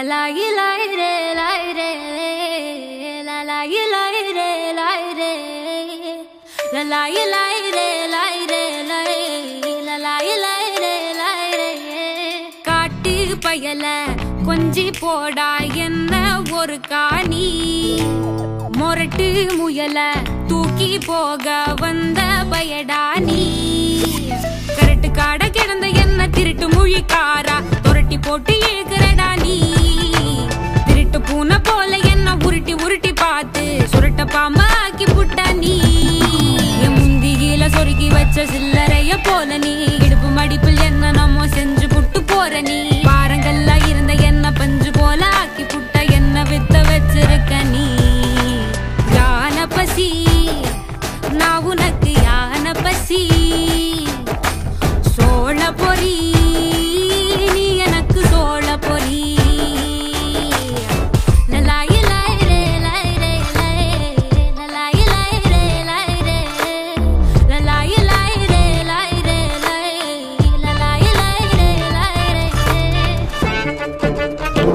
லாயி லாய் ரே லாய் ரே லா லாயி லாய் ரே லாய் ரே லா லாயி லாய் ரே லாய் ரே லாய் லா லாயி லாய் ரே லாய் ரே காட்டு பயல கொஞ்சி போடா என்ன ஒரு காணி மொரட்டு முயல தூக்கி போக வந்த பயடா நீ கரட்டு காட கிடந்த என்ன திருட்டு முழிக்காரா துரட்டி போட்டு இழுக்கிறடா நீ திருட்டு பூனை போல என்ன உருட்டி உருட்டி பார்த்து சுருட்ட பாம்பா ஆக்கி புட்டா நீ என் முந்தியில சொருகி வச்ச சில்லறைய போல நீ இடுப்பு மடிப்பில் என்ன நம்ம செஞ்சு புட்டு போற நீ பாரங்கள்ல இருந்த என்ன பஞ்சு போல ஆக்கி புட்ட என்ன வித்த வச்சிருக்க நீ யான பசி நான் உனக்கு யான பசி சோழ பொறி நீ எனக்கு சோழ பொறி லலாயி லாய் ரே லாய் ரே லாய் லலாயி லாய் ரே லாய் ரே லலாயி லாய் ரே லாய் ரே லாய் லலாயி லாய் ரே லாய் ரே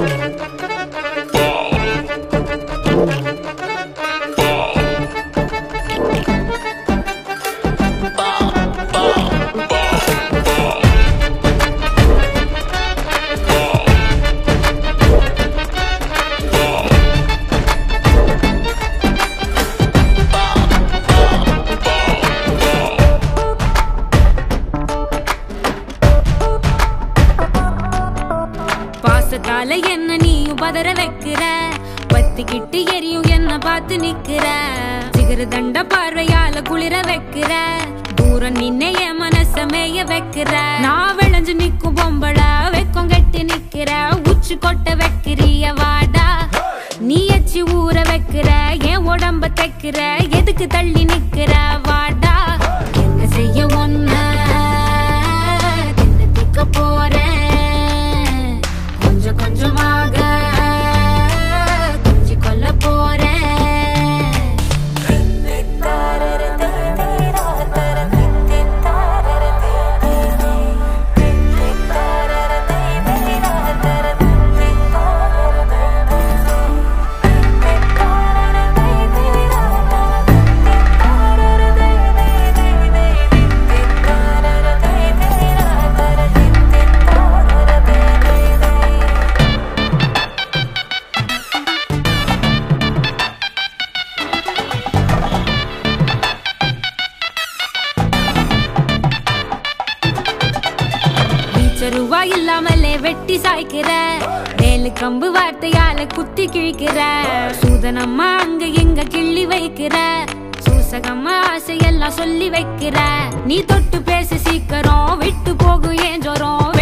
பாசத்தால என்ன நீயும் பதற வைக்கிற பத்திக்கிட்டு எரியும் என்ன பார்த்து நிக்கிற சிகர தண்ட பார்வையால குளிர வைக்கிற தூரம் நின்ன என் மனச மேய வைக்கிற நான் விளைஞ்சு நிக்கும் பொம்பள வெக்கம் கட்டி நிக்கிற உச்சி கொட்ட வைக்கிறிய வாடா நீ எச்சி ஊற வைக்கிற என் உடம்ப தைக்கிற எதுக்கு தள்ளி நிக்கிற வாடா என்ன செய்ய ஒன்ன திக்க போறேன் கொஞ்சம் கொஞ்சமாக கொஞ்சி கொல்ல போறேன் ரூபா இல்லாமலே வெட்டி சாய்க்கிற வேலு கம்பு வார்த்தையால குத்தி கிழிக்கிற சூதனம்மா அங்க எங்க கிள்ளி வைக்கிற சூசகம்மா ஆசையெல்லாம் சொல்லி வைக்கிற நீ தொட்டு பேச சீக்கிரம் விட்டு போகும் ஏன் ஜோரம்